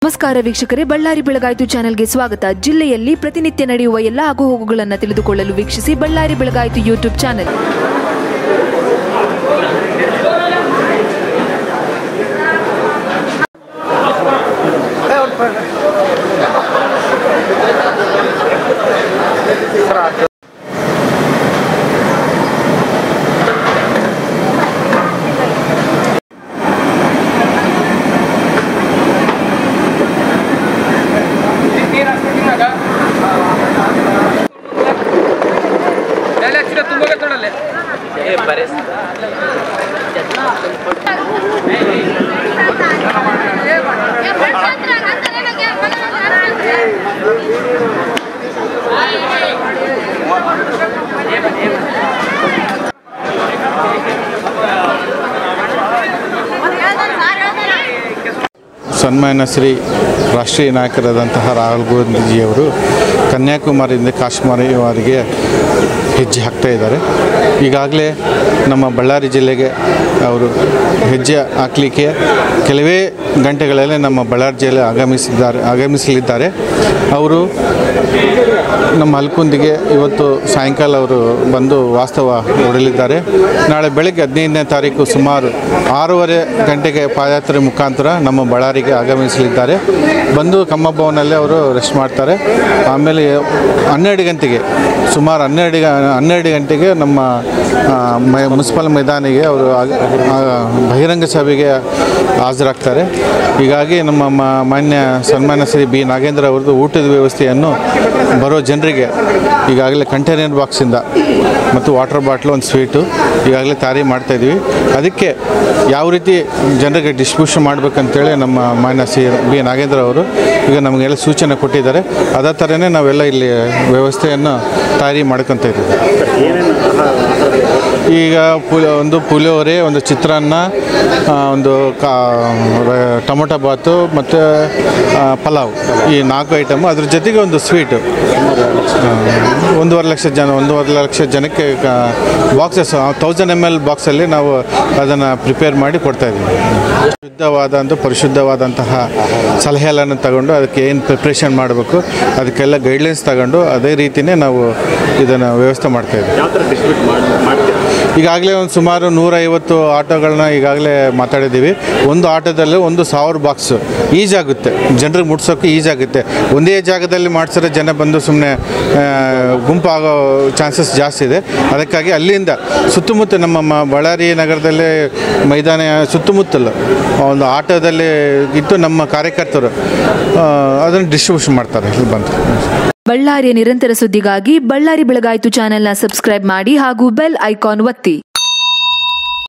ನಮಸ್ಕಾರ ವೀಕ್ಷಕರೇ ಬಳ್ಳಾರಿ ಬೆಳಗಾಯಿತು ಚಾನೆಲ್ಗೆ ಸ್ವಾಗತ ಜಿಲ್ಲೆಯಲ್ಲಿ ಪ್ರತಿನಿತ್ಯ ನಡೆಯುವ ಎಲ್ಲ ಆಗುಹೋಗುಗಳನ್ನು ತಿಳಿದುಕೊಳ್ಳಲು ವೀಕ್ಷಿಸಿ ಬಳ್ಳಾರಿ ಬೆಳಗಾಯಿತು ಯೂಟ್ಯೂಬ್ ಚಾನೆಲ್ ತುಂಬ ತೊಡಲೆ ಸನ್ಮಾನ್ಯ ಶ್ರೀ ರಾಷ್ಟ್ರೀಯ ನಾಯಕರಾದಂತಹ ರಾಹುಲ್ ಗಾಂಧೀಜಿಯವರು ಕನ್ಯಾಕುಮಾರಿಯಿಂದ ಕಾಶ್ಮೀರವರೆಗೆ ಹೆಜ್ಜೆ ಹಾಕ್ತಾ ಇದ್ದಾರೆ ಈಗಾಗಲೇ ನಮ್ಮ ಬಳ್ಳಾರಿ ಜಿಲ್ಲೆಗೆ ಅವರು ಹೆಜ್ಜೆ ಹಾಕಲಿಕ್ಕೆ ಕೆಲವೇ ಗಂಟೆಗಳಲ್ಲೇ ನಮ್ಮ ಬಳ್ಳಾರಿ ಜಿಲ್ಲೆ ಆಗಮಿಸಿದ್ದಾರೆ ಆಗಮಿಸಲಿದ್ದಾರೆ ಅವರು ನಮ್ಮ ಹಲ್ಕುಂದಿಗೆ ಇವತ್ತು ಸಾಯಂಕಾಲ ಅವರು ಬಂದು ವಾಸ್ತವ ಹೂಡಲಿದ್ದಾರೆ ನಾಳೆ ಬೆಳಗ್ಗೆ ಹದಿನೈದನೇ ತಾರೀಕು ಸುಮಾರು ಆರೂವರೆ ಗಂಟೆಗೆ ಪಾದಯಾತ್ರೆ ಮುಖಾಂತರ ನಮ್ಮ ಬಳ್ಳಾರಿಗೆ ಆಗಮಿಸಲಿದ್ದಾರೆ ಬಂದು ಕಮ್ಮಭವನಲ್ಲಿ ಅವರು ರೆಸ್ಟ್ ಮಾಡ್ತಾರೆ ಆಮೇಲೆ ಹನ್ನೆರಡು ಗಂಟೆಗೆ ಸುಮಾರು ಹನ್ನೆರಡು ಗ- ಹನ್ನೆರಡು ಗಂಟೆಗೆ ನಮ್ಮ ಆ, ಮೈ- ಮುನ್ಸಿಪಲ್ ಮೈದಾನಿಗೆ ಅವರು ಆಗ- ಆ, ಬಹಿರಂಗ ಸಭೆಗೆ ಹಾಜರಾಗ್ತಾರೆ ಹೀಗಾಗಿ ನಮ್ಮ ಮ- ಮಾನ್ಯ ಸನ್ಮಾನ್ಯ ಶ್ರೀ ಬಿ ನಾಗೇಂದ್ರ ಅವರದ್ದು ಊಟದ ವ್ಯವಸ್ಥೆಯನ್ನು ಬರೋ ಜನರಿಗೆ ಈಗಾಗಲೇ ಕಂಟೈನರ್ ಬಾಕ್ಸಿಂದ ಮತ್ತು ವಾಟರ್ ಬಾಟ್ಲು ಒಂದು ಸ್ವೀಟು ಈಗಾಗಲೇ ತಯಾರಿ ಮಾಡ್ತಾಯಿದ್ವಿ ಅದಕ್ಕೆ ಯಾವ ರೀತಿ ಜನರಿಗೆ ಡಿಸ್ಟ್ರಿಬ್ಯೂಷನ್ ಮಾಡಬೇಕಂತೇಳಿ ನಮ್ಮ ಮಾನ್ಯ ಸಿ ಬಿ ನಾಗೇಂದ್ರ ಅವರು ಈಗ ನಮಗೆಲ್ಲ ಸೂಚನೆ ಕೊಟ್ಟಿದ್ದಾರೆ ಅದೇ ಥರನೇ ನಾವೆಲ್ಲ ಇಲ್ಲಿ ವ್ಯವಸ್ಥೆಯನ್ನು ತಯಾರಿ ಮಾಡ್ಕೊತ ಇದ್ದೀವಿ ಈಗ ಪುಲ ಒಂದು ಪುಳಿಯೋಗರೆ ಒಂದು ಚಿತ್ರಾನ್ನ ಆ, ಒಂದು ಕಾ ರ- ಟೊಮೊಟೊ ಬಾತು ಮತ್ತು ಆ, ಪಲಾವ್ ಈ ನಾಲ್ಕು ಐಟಮ್ ಅದ್ರ ಜೊತೆಗೆ ಒಂದು ಸ್ವೀಟು ಒಂದೂವರೆ ಲಕ್ಷ ಜನ ಒಂದೂವರೆ ಲಕ್ಷ ಜನಕ್ಕೆ ಬಾಕ್ಸಸ್ ತೌಸಂಡ್ ಎಮ್ ಎಲ್ ಬಾಕ್ಸಲ್ಲಿ ನಾವು ಅದನ್ನು ಪ್ರಿಪೇರ್ ಮಾಡಿ ಕೊಡ್ತಾ ಇದ್ದೀವಿ ಶುದ್ಧವಾದಂಥ ಪರಿಶುದ್ಧವಾದಂತಹ ಸಲಹೆಗಳನ್ನು ತಗೊಂಡು ಅದಕ್ಕೆ ಏನು ಪ್ರಿಪ್ರೇಷನ್ ಮಾಡಬೇಕು ಅದಕ್ಕೆಲ್ಲ ಗೈಡ್ಲೈನ್ಸ್ ತಗೊಂಡು ಅದೇ ರೀತಿಯೇ ನಾವು ಇದನ್ನು ವ್ಯವಸ್ಥೆ ಮಾಡ್ತಾ ಇದ್ದೀವಿ ಯಾವ ಥರ ಡಿಸ್ಟ್ರಿಬ್ಯೂಟ್ ಮಾಡಿ ಮಾಡ್ತೀರಾ ಈಗಾಗಲೇ ಒಂದು ಸುಮಾರು ನೂರೈವತ್ತು ಆಟೋಗಳನ್ನ ಈಗಾಗಲೇ ಮಾತಾಡಿದ್ದೀವಿ ಒಂದು ಆಟೋದಲ್ಲಿ ಒಂದು ಸಾವಿರ ಬಾಕ್ಸ್ ಈಜಾಗುತ್ತೆ ಜನರಿಗೆ ಮುಟ್ಸೋಕ್ಕೆ ಈಜಾಗುತ್ತೆ ಒಂದೇ ಜಾಗದಲ್ಲಿ ಮಾಡಿಸಿದ್ರೆ ಜನ ಬಂದು ಸುಮ್ಮನೆ ಗುಂಪು ಆಗೋ ಚಾನ್ಸಸ್ ಜಾಸ್ತಿ ಇದೆ ಅದಕ್ಕಾಗಿ ಅಲ್ಲಿಂದ ಸುತ್ತಮುತ್ತ ನಮ್ಮ ಮ- ಬಳ್ಳಾರಿ ನಗರದಲ್ಲೇ ಮೈದಾನ ಸುತ್ತಮುತ್ತಲು ಒಂದು ಆಟೋದಲ್ಲಿ ಇಟ್ಟು ನಮ್ಮ ಕಾರ್ಯಕರ್ತರು ಅದನ್ನು ಡಿಸ್ಟ್ರಿಬ್ಯೂಷನ್ ಮಾಡ್ತಾರೆ ಇಲ್ಲಿ ಬಂದು ಬಳ್ಳಾರಿಯ ನಿರಂತರ ಸುದ್ದಿಗಾಗಿ ಬಳ್ಳಾರಿ ಬೆಳಗಾಯಿತು ಚಾನೆಲ್ನ ಸಬ್ಸ್ಕ್ರೈಬ್ ಮಾಡಿ ಹಾಗೂ ಬೆಲ್ ಐಕಾನ್ ಒತ್ತಿ